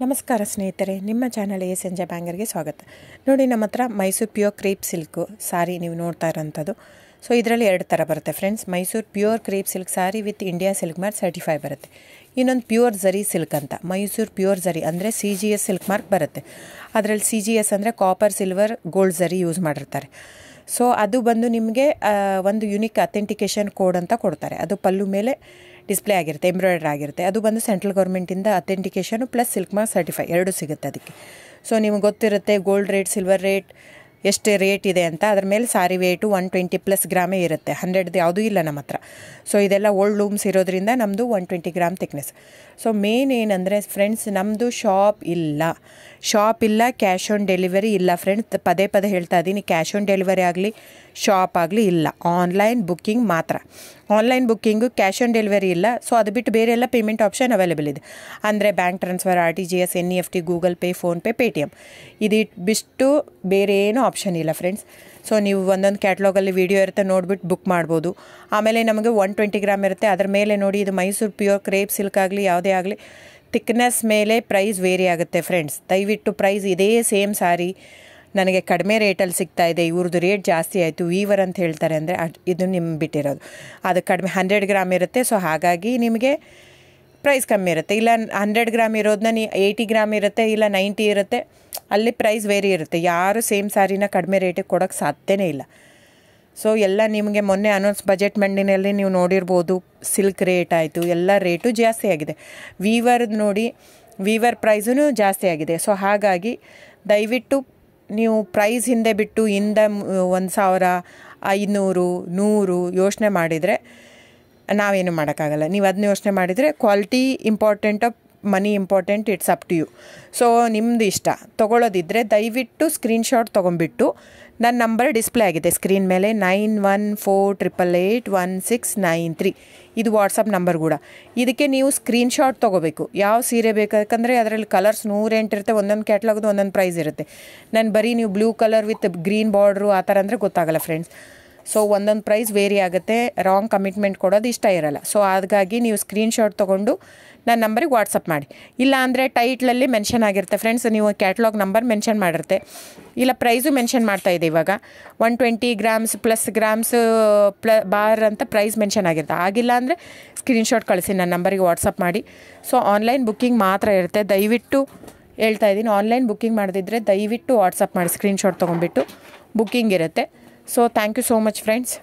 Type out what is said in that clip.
ನಮಸ್ಕಾರ ಸ್ನೇಹಿತರೆ ನಿಮ್ಮ ಚಾನಲ್ ಎ ಸಂಜೆ ಬ್ಯಾಂಗರ್ಗೆ ಸ್ವಾಗತ ನೋಡಿ ನಮ್ಮ ಹತ್ರ Mysore pure crepe silk sari ನೀವು ನೋಡ್ತಾ ಇರೋಂಥದ್ದು ಸೊ ಇದರಲ್ಲಿ ಎರಡು ಥರ ಬರುತ್ತೆ friends Mysore pure crepe silk sari with India silk mark certify ಬರುತ್ತೆ ಇನ್ನೊಂದು ಪ್ಯೂರ್ ಝರಿ ಸಿಲ್ಕ್ ಅಂತ ಮೈಸೂರು ಪ್ಯೂರ್ ಝರಿ ಅಂದರೆ C G S silk mark ಬರುತ್ತೆ ಅದರಲ್ಲಿ ಸಿ ಜಿ ಎಸ್ ಅಂದರೆ copper silver gold zari use ಮಾಡಿರ್ತಾರೆ ಸೊ ಅದು ಬಂದು ನಿಮಗೆ ಒಂದು ಯುನಿಕ್ ಅಥೆಂಟಿಕೇಷನ್ ಕೋಡ್ ಅಂತ ಕೊಡ್ತಾರೆ ಅದು ಪಲ್ಲು ಮೇಲೆ ಡಿಸ್ಪ್ಲೇ ಆಗಿರುತ್ತೆ ಎಂಬ್ರಾಯ್ಡ್ರ್ ಆಗಿರುತ್ತೆ ಅದು ಬಂದು ಸೆಂಟ್ರಲ್ ಗೌರ್ಮೆಂಟಿಂದ authentication plus silk mark certify ಎರಡು ಸಿಗುತ್ತೆ ಅದಕ್ಕೆ ಸೊ ನಿಮಗೆ ಗೊತ್ತಿರುತ್ತೆ ಗೋಲ್ಡ್ ರೇಟ್ ಸಿಲ್ವರ್ ರೇಟ್ ಎಷ್ಟು ರೇಟ್ ಇದೆ ಅಂತ ಅದ್ರ ಮೇಲೆ sari weight one twenty plus gram ಇರುತ್ತೆ ಹಂಡ್ರೆಡ್ದು ಯಾವುದೂ ಇಲ್ಲ ನಮ್ಮ ಹತ್ರ ಸೊ ಇದೆಲ್ಲ ಓಲ್ಡ್ ಲೂಮ್ಸ್ ಇರೋದ್ರಿಂದ ನಮ್ಮದು one twenty gram thickness so main ಏನಂದರೆ ಫ್ರೆಂಡ್ಸ್ ನಮ್ಮದು ಶಾಪ್ ಇಲ್ಲ ಶಾಪ್ ಇಲ್ಲ ಕ್ಯಾಶ್ ಆನ್ ಡೆಲಿವರಿ ಇಲ್ಲ ಫ್ರೆಂಡ್ಸ್ ಪದೇ ಪದೇ ಹೇಳ್ತಾ ಇದ್ದೀನಿ ಕ್ಯಾಶ್ ಆನ್ ಡೆಲಿವರಿ ಆಗಲಿ ಶಾಪ್ ಆಗಲಿ ಇಲ್ಲ ಆನ್ಲೈನ್ ಬುಕ್ಕಿಂಗ್ ಮಾತ್ರ online booking cash on delivery ಇಲ್ಲ ಸೊ ಅದು ಬಿಟ್ಟು ಬೇರೆ ಎಲ್ಲ ಪೇಮೆಂಟ್ ಆಪ್ಷನ್ ಅವೈಲೇಬಲ್ ಇದೆ ಅಂದರೆ bank transfer R T G S N E F T Google pay PhonePe Paytm ಇದು ಬಿಟ್ಟು ಬೇರೆ ಏನೂ ಆಪ್ಷನ್ ಇಲ್ಲ ಫ್ರೆಂಡ್ಸ್ ಸೊ ನೀವು ಒಂದೊಂದು ಕ್ಯಾಟ್ಲಾಗಲ್ಲಿ ವೀಡಿಯೋ ಇರುತ್ತೆ ನೋಡಿಬಿಟ್ಟು ಬುಕ್ ಮಾಡ್ಬೋದು ಆಮೇಲೆ ನಮಗೆ ಒನ್ ಟ್ವೆಂಟಿ ಗ್ರಾಮ್ ಇರುತ್ತೆ ಅದ್ರ ಮೇಲೆ ನೋಡಿ ಇದು ಮೈಸೂರು ಪ್ಯೂರ್ ಕ್ರೇಪ್ ಸಿಲ್ಕ್ ಆಗಲಿ ಯಾವುದೇ ಆಗಲಿ ಥಿಕ್ನೆಸ್ ಮೇಲೆ ಪ್ರೈಸ್ ವೇರಿ ಆಗುತ್ತೆ ಫ್ರೆಂಡ್ಸ್ ದಯವಿಟ್ಟು ಪ್ರೈಸ್ ಇದೇ ಸೇಮ್ ಸಾರಿ ನನಗೆ ಕಡಿಮೆ ರೇಟಲ್ಲಿ ಸಿಗ್ತಾ ಇದೆ ಇವ್ರದ್ದು ರೇಟ್ ಜಾಸ್ತಿ ಆಯಿತು ವೀವರ್ ಅಂತ ಹೇಳ್ತಾರೆ ಅಂದರೆ ಇದು ನಿಮ್ಮ ಬಿಟ್ಟಿರೋದು ಅದು ಕಡಿಮೆ ಹಂಡ್ರೆಡ್ ಗ್ರಾಮ್ ಇರುತ್ತೆ ಸೊ ಹಾಗಾಗಿ ನಿಮಗೆ ಪ್ರೈಸ್ ಕಮ್ಮಿ ಇರುತ್ತೆ ಇಲ್ಲ ಹಂಡ್ರೆಡ್ ಗ್ರಾಮ್ ಇರೋದನ್ನ ನೀ ಏಯ್ಟಿ ಗ್ರಾಮ್ ಇರುತ್ತೆ ಇಲ್ಲ ನೈಂಟಿ ಇರುತ್ತೆ ಅಲ್ಲಿ ಪ್ರೈಸ್ ವೇರಿ ಇರುತ್ತೆ ಯಾರು ಸೇಮ್ ಸ್ಯಾರಿನ ಕಡಿಮೆ ರೇಟಿಗೆ ಕೊಡೋಕ್ಕೆ ಸಾಧ್ಯನೇ ಇಲ್ಲ ಸೊ ಎಲ್ಲ ನಿಮಗೆ ಮೊನ್ನೆ ಅನೌನ್ಸ್ ಬಜೆಟ್ ಮಂಡಿನಲ್ಲಿ ನೀವು ನೋಡಿರ್ಬೋದು ಸಿಲ್ಕ್ ರೇಟ್ ಆಯಿತು ಎಲ್ಲ ರೇಟು ಜಾಸ್ತಿ ಆಗಿದೆ ವೀವರ್ದು ನೋಡಿ ವೀವರ್ ಪ್ರೈಸೂ ಜಾಸ್ತಿ ಆಗಿದೆ ಸೊ ಹಾಗಾಗಿ ದಯವಿಟ್ಟು ನೀವು ಪ್ರೈಸ್ ಹಿಂದೆ ಬಿಟ್ಟು ಹಿಂದ ಒಂದು ಸಾವಿರ ಐನೂರು ನೂರು ಯೋಚನೆ ಮಾಡಿದರೆ ನಾವೇನು ಮಾಡೋಕ್ಕಾಗಲ್ಲ ನೀವು ಅದನ್ನ ಯೋಚನೆ ಮಾಡಿದರೆ quality important of money important it's up to you so ನಿಮ್ಮದು ಇಷ್ಟ ತೊಗೊಳ್ಳೋದಿದ್ದರೆ ದಯವಿಟ್ಟು ಸ್ಕ್ರೀನ್ಶಾಟ್ ತೊಗೊಂಬಿಟ್ಟು ನನ್ನ ನಂಬರ್ ಡಿಸ್ಪ್ಲೇ ಆಗಿದೆ ಸ್ಕ್ರೀನ್ ಮೇಲೆ nine one four triple eight one six nine three ಇದು ವಾಟ್ಸಪ್ ನಂಬರ್ ಕೂಡ ಇದಕ್ಕೆ ನೀವು ಸ್ಕ್ರೀನ್ಶಾಟ್ ತೊಗೋಬೇಕು ಯಾವ ಸೀರೆ ಬೇಕು ಯಾಕಂದರೆ ಅದರಲ್ಲಿ ಕಲರ್ಸ್ ನೂರೆಂಟು ಇರುತ್ತೆ ಒಂದೊಂದು ಕ್ಯಾಟ್ಲಾಗ್ದು ಒಂದೊಂದು ಪ್ರೈಸ್ ಇರುತ್ತೆ ನಾನು ಬರೀ ನೀವು blue colour with green border ಆ ಥರ ಅಂದರೆ ಗೊತ್ತಾಗಲ್ಲ ಫ್ರೆಂಡ್ಸ್ ಸೊ ಒಂದೊಂದು ಪ್ರೈಸ್ ವೇರಿ ಆಗುತ್ತೆ ರಾಂಗ್ ಕಮಿಟ್ಮೆಂಟ್ ಕೊಡೋದು ಇಷ್ಟ ಇರಲ್ಲ ಸೊ ಹಾಗಾಗಿ ನೀವು ಸ್ಕ್ರೀನ್ಶಾಟ್ ತೊಗೊಂಡು ನನ್ನ ನಂಬರಿಗೆ ವಾಟ್ಸಪ್ ಮಾಡಿ ಇಲ್ಲ ಅಂದರೆ ಟೈಟ್ಲಲ್ಲಿ ಮೆನ್ಷನ್ ಆಗಿರುತ್ತೆ ಫ್ರೆಂಡ್ಸ್ ನೀವು ಕ್ಯಾಟ್ಲಾಗ್ ನಂಬರ್ ಮೆನ್ಷನ್ ಮಾಡಿರುತ್ತೆ ಇಲ್ಲ ಪ್ರೈಸು ಮೆನ್ಷನ್ ಮಾಡ್ತಾ ಇದೆ ಇವಾಗ one twenty grams plus grams ಪ್ಲ ಬಾರ್ ಅಂತ ಪ್ರೈಸ್ ಮೆನ್ಷನ್ ಆಗಿರುತ್ತೆ ಆಗಿಲ್ಲ ಅಂದರೆ ಸ್ಕ್ರೀನ್ಶಾಟ್ ಕಳಿಸಿ ನನ್ನ ನಂಬರಿಗೆ ವಾಟ್ಸಪ್ ಮಾಡಿ ಸೊ ಆನ್ಲೈನ್ ಬುಕ್ಕಿಂಗ್ ಮಾತ್ರ ಇರುತ್ತೆ ದಯವಿಟ್ಟು ಹೇಳ್ತಾ ಇದ್ದೀನಿ ಆನ್ಲೈನ್ ಬುಕ್ಕಿಂಗ್ ಮಾಡದಿದ್ದರೆ ದಯವಿಟ್ಟು ವಾಟ್ಸಪ್ ಮಾಡಿ ಸ್ಕ್ರೀನ್ಶಾಟ್ ತೊಗೊಂಡ್ಬಿಟ್ಟು ಬುಕ್ಕಿಂಗ್ ಇರುತ್ತೆ so thank you so much friends